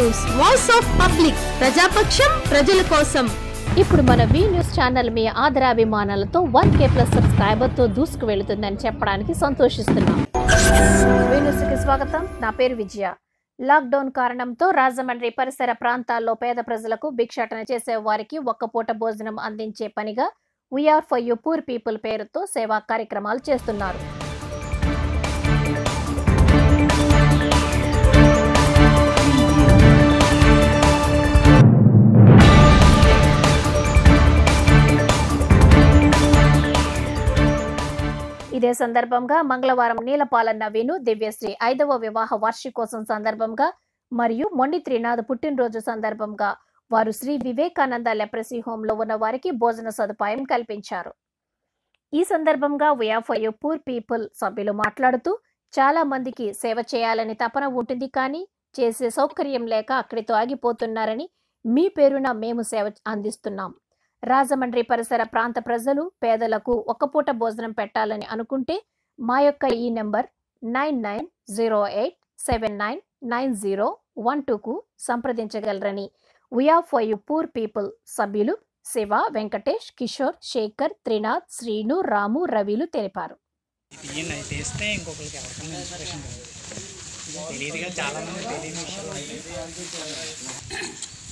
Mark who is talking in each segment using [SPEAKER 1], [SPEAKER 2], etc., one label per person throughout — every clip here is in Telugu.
[SPEAKER 1] న్యూస్ వాయిస్ ఆఫ్ పబ్లిక్ ప్రజాపక్షం ప్రజల కోసం
[SPEAKER 2] ఇప్పుడు మన వి న్యూస్ ఛానల్ మీ ఆదరాభిమానాలతో వన్ కే ప్లస్ సబ్స్క్రైబర్ తో దూసుకు వెళుతుందని చెప్పడానికి సంతోషిస్తున్నాం వి న్యూస్ కి స్వాగతం నా పేరు విజయ లాక్డౌన్ కారణంతో రాజమండ్రి పరిసర ప్రాంతాల్లో పేద ప్రజలకు భిక్షాటన చేసే వారికి ఒక్క పూట భోజనం అందించే పనిగా we are for you poor people పేరుతో సేవా కార్యక్రమాలు చేస్తున్నారు ఇదే సందర్భంగా మంగళవారం నీలపాలన్న వేణు దివ్యశ్రీ ఐదవ వివాహ వార్షికోత్సవం సందర్భంగా మరియు మొండి త్రినాథ్ పుట్టినరోజు సందర్భంగా వారు శ్రీ వివేకానంద లెప్రసీ హోంలో ఉన్న వారికి భోజన సదుపాయం కల్పించారు ఈ సందర్భంగా వియాఫయు పూర్ పీపుల్ సభ్యులు మాట్లాడుతూ చాలా మందికి సేవ చేయాలని తపన ఉంటుంది కానీ చేసే సౌకర్యం లేక అక్కడితో ఆగిపోతున్నారని మీ పేరున మేము సేవ అందిస్తున్నాం రాజమండ్రి పరిసర ప్రాంత ప్రజలు పేదలకు ఒక పూట భోజనం పెట్టాలని అనుకుంటే మా యొక్క ఈ number nine nine zero eight seven nine nine zero one టూకు సంప్రదించగలరని we are for you poor people సభ్యులు శివ వెంకటేష్ కిషోర్ శేఖర్ త్రినాథ్ శ్రీను రాము రవిలు తెలిపారు
[SPEAKER 3] ఈయన చేస్తే ఇంకొకరికి ఎవరికైనా ఇన్స్పిరేషన్ తెలియదుగా చాలా మంది తెలియని విషయాలు ఉంటాయి.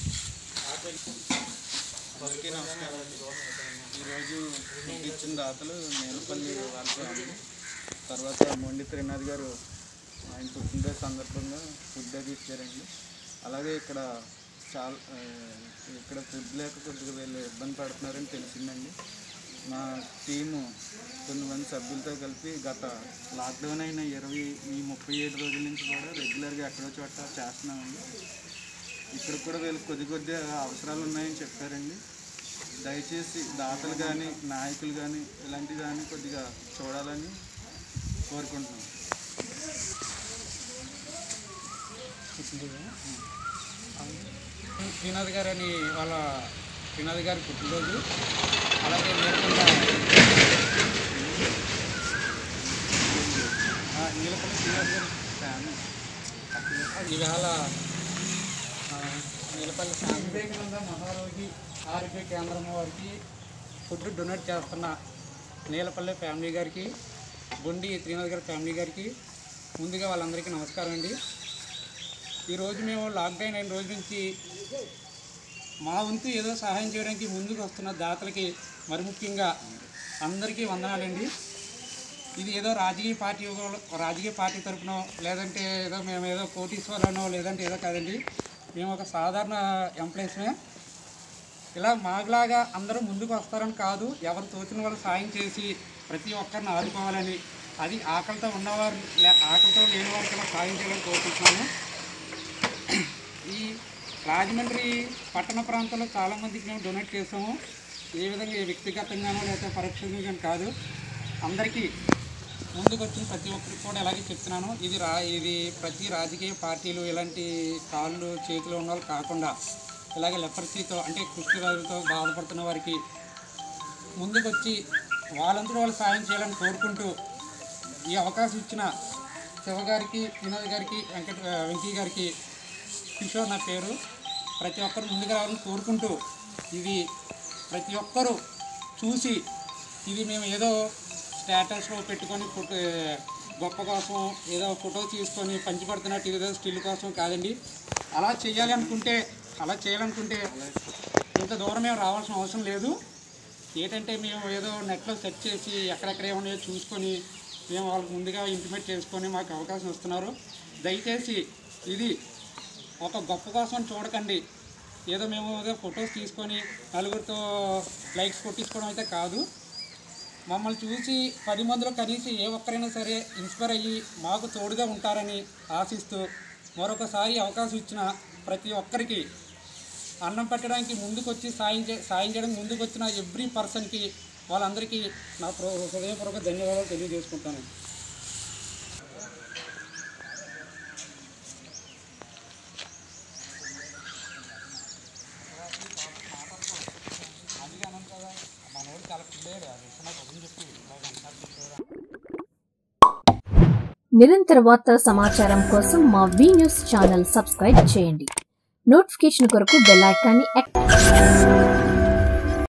[SPEAKER 4] అందరికీ నమస్కారం ఈరోజు ఫుడ్ ఇచ్చిన దాతలు నేలపల్లి వారసురాము తర్వాత మొండి త్రినాథ్ గారు ఆయన పుట్టినరోజు సందర్భంగా ఫుడ్ అది ఇచ్చారండి అలాగే ఇక్కడ చాలా ఆ, ఇక్కడ ఫుడ్ లేక కొద్దిగా వీళ్ళు ఇబ్బంది పడుతున్నారని తెలిసిందండి మా టీము కొంతమంది సభ్యులతో కలిపి గత లాక్డౌన్ అయిన ఇరవై ఈ ముప్పై ఏడు రోజుల నుంచి కూడా రెగ్యులర్గా ఎక్కడో చోట చేస్తున్నామండి ఇక్కడ కూడా వీళ్ళకి కొద్ది కొద్ది అవసరాలు ఉన్నాయని చెప్పారండి దయచేసి దాతలు కానీ నాయకులు కానీ ఇలాంటి దాన్ని కొద్దిగా చూడాలని కోరుకుంటున్నాం
[SPEAKER 5] శ్రీనాథ్ గారు అని వాళ్ళ శ్రీనాథ్ గారి పుట్టినరోజు అలాగే నీలకొండ ఆ, నీలకొండ శ్రీనాథ్ గారి ఫ్యామిలీ ఈవేళ ఆ, నీలపల్లి స్వామి వివేకానంద మహారోగి ఆరోగ్య కేంద్రం వారికి ఫుడ్ డొనేట్ చేస్తున్న నీలపల్లి ఫ్యామిలీ గారికి బొండి శ్రీనాథ్ గారి ఫ్యామిలీ గారికి ముందుగా వాళ్ళందరికీ నమస్కారం అండి ఈరోజు మేము లాక్డౌన్ అయిన రోజు నుంచి మా వంతు ఏదో సహాయం చేయడానికి ముందుకు వస్తున్న దాతలకి మరి ముఖ్యంగా అందరికీ వందనాలండి ఇది ఏదో రాజకీయ పార్టీ రాజకీయ పార్టీ తరపునో లేదంటే ఏదో మేము ఏదో కోటీశ్వరనో లేదంటే ఏదో కాదండి మేము ఒక సాధారణ ఎంప్లాయీస్మే ఇలా మాకులాగా అందరూ ముందుకు వస్తారని కాదు ఎవరు తోచిన వాళ్ళు సాయం చేసి ప్రతి ఒక్కరిని ఆదుకోవాలని అది ఆకలితో ఉన్నవారు లే ఆకలితో లేని వారికి ఇలా సాయం చేయాలని కోరుకుంటున్నాను ఈ రాజమండ్రి పట్టణ ప్రాంతంలో చాలామందికి మేము డొనేట్ చేసాము ఏ విధంగా వ్యక్తిగతంగానో లేకపోతే పరోక్షంగా కానీ కాదు అందరికీ ముందుకు వచ్చిన ప్రతి ఒక్కరికి కూడా ఇలాగే చెప్తున్నాను ఇది రా ఇది ప్రతి రాజకీయ పార్టీలు ఇలాంటి కాళ్ళు చేతులు ఉన్న వాళ్ళు కాకుండా ఇలాగే లెపర్సీతో అంటే కుష్ఠవ్యాధులతో బాధపడుతున్న వారికి ముందుకు వచ్చి వాళ్ళందరూ వాళ్ళు సాయం చేయాలని కోరుకుంటూ ఈ అవకాశం ఇచ్చిన శివ గారికి వినోద్ గారికి వెంకట వెంకయ్య గారికి కిషోర్ నా పేరు ప్రతి ఒక్కరు ముందుకు రావాలని కోరుకుంటూ ఇది ప్రతి ఒక్కరూ చూసి ఇది మేము ఏదో స్టేటస్లో పెట్టుకొని ఫోటో గొప్ప కోసం ఏదో ఫోటో తీసుకొని పంచిపడుతున్నట్టు ఏదో స్టిల్ కోసం కాదండి అలా చేయాలి అనుకుంటే అలా చేయాలనుకుంటే ఇంత దూరం మేము రావాల్సిన అవసరం లేదు ఏంటంటే మేము ఏదో నెట్లో సెర్చ్ చేసి ఎక్కడెక్కడ ఏమన్నాయో చూసుకొని మేము వాళ్ళకి ముందుగా ఇంటిమేట్ చేసుకొని మాకు అవకాశం ఇస్తున్నారు దయచేసి ఇది ఒక గొప్ప కోసం చూడకండి ఏదో మేము ఏదో ఫొటోస్ తీసుకొని నలుగురితో లైక్స్ కొట్టించుకోవడం అయితే కాదు మమ్మల్ని చూసి పది మందిలో కనీసం ఏ ఒక్కరైనా సరే ఇన్స్పైర్ అయ్యి మాకు తోడుగా ఉంటారని ఆశిస్తూ మరొకసారి అవకాశం ఇచ్చిన ప్రతి ఒక్కరికి అన్నం పెట్టడానికి ముందుకు వచ్చి సాయం చే సాయం చేయడానికి ముందుకు వచ్చిన ఎవ్రీ పర్సన్కి వాళ్ళందరికీ నా ప్ర- హృదయపూర్వక ధన్యవాదాలు తెలియజేసుకుంటాను
[SPEAKER 2] నిరంతర వార్తల సమాచారం కోసం మా వి న్యూస్ ఛానల్ సబ్స్క్రైబ్ చేయండి నోటిఫికేషన్ కొరకు బెల్ ఐకాన్ని యాక్టివేట్